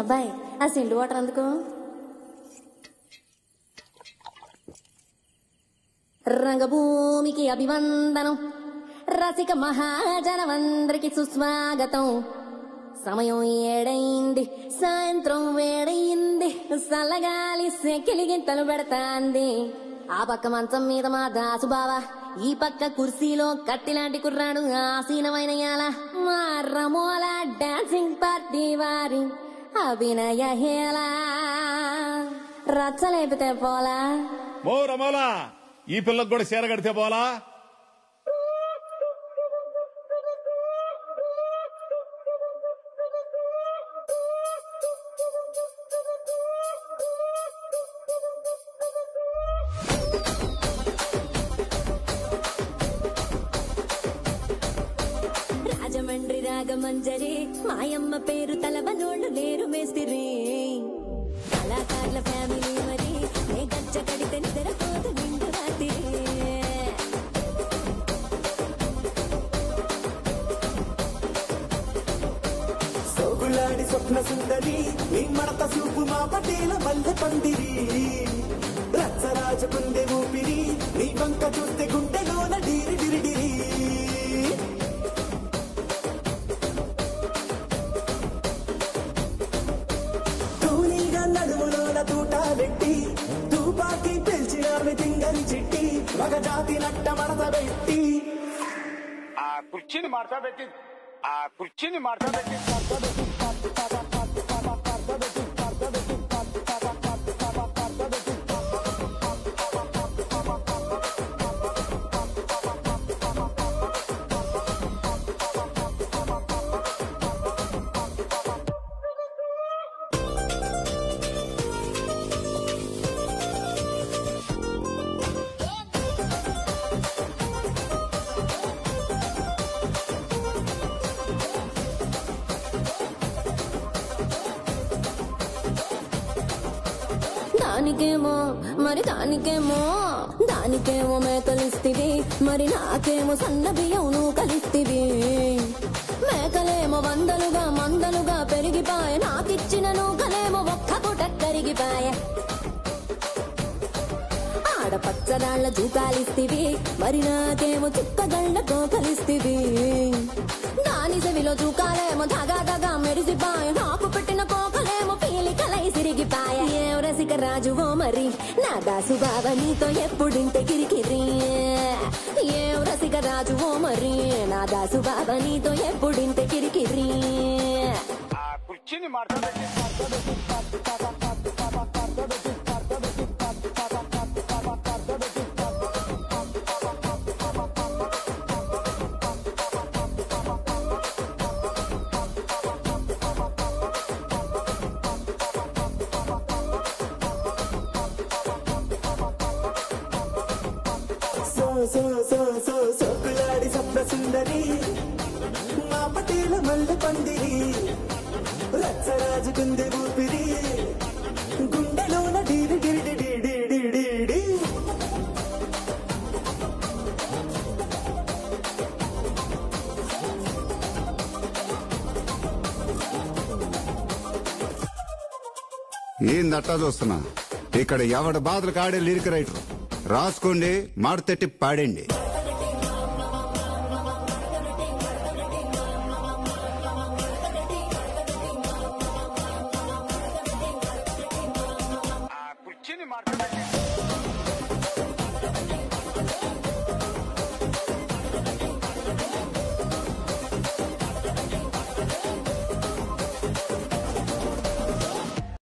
చిన్నబ్బాయి ఆ సిండు వాటర్ అందుకో రంగభూమికి అభివందనం రసిక మహాజనమందరికి సుస్వాగతం సమయం ఏడైంది సాయంత్రం వేడయింది సల్లగాలి సెకిలిగింతలు పెడతాంది ఆ పక్క మంచం మీద మా దాసు బావా ఈ పక్క కుర్సీలో కత్తిలాంటి కుర్రాడు ఆసీనమైన యాల మా రమోల డాన్సింగ్ పార్టీ వారి అభినయ హేలా రచ్చలేపితే పోలా మో రమోలా ఈ పిల్లకు కూడా చీర కడితే పోలా రాజమండ్రి రాగమంజరి మాయమ్మ పేరు తలవనోళ్ళు లేరు మేస్తిరి కళాకారుల ఫ్యామిలీ మరి నే గచ్చ కడితే నిద్రపోదు నిండు రాత్రి సోగులాడి స్వప్న సుందరి నీ మడత చూపు మా పటేల మల్లె పందిరి రచ్చరాజ కుందె ఊపిరి నీ వంక చూస్తే గుండెలోన డిరి డిరి డిరి తూనీగా నడుములోన తూట పెట్టి తూపాకి పిలిచిన ఆమె తింగరి చిట్టి మగ జాతి నట్ట మడత పెట్టి ఆ కుర్చీని మార్చా పెట్టి ఆ కుర్చీని మార్చా పెట్టి దానికేమో మరి దానికేమో దానికేమో మేకలిస్తివి మరి నాకేమో సన్న బియ్యం నువ్వు కలిస్తివి మేకలేమో వందలుగా మందలుగా పెరిగిపాయ నాకిచ్చిన నూకలేమో ఒక్క పూట కరిగిపాయ ఆడపచ్చరాళ్ల జూకాలిస్తివి మరి నాకేమో చుక్కగళ్ళ కోకలిస్తివి దాని చెవిలో జూకాలేమో దగా దగా మెరిసిపాయ నాకు పెట్టిన కోకలేమో పీలికలై సిరిగిపాయ ఏం రసిక రాజువో మరి నా దాసు బావ నీతో ఎప్పుడింటే కిరికిరి ఏం రసిక రాజువో మరి నా దాసు బావ నీతో ఎప్పుడింటే కిరికిరి ఆ కుర్చీని మార్చా పెట్టి సో సో సో సో సోకులాడి స్వప్న సుందరి మా పటేల మల్లె పందిరి రచ్చరాజు కుంది ఊపిరి గుండెలోన డీడి డిడి డిడి డిడి డి ఏందట్టా చూస్తున్నా ఇక్కడ ఎవడ బాధలు కాడే లిరిక్ రైటర్ రాసుకోండి మాడతెట్టి పాడండి ఆ కుర్చీని మార్చా పెట్టి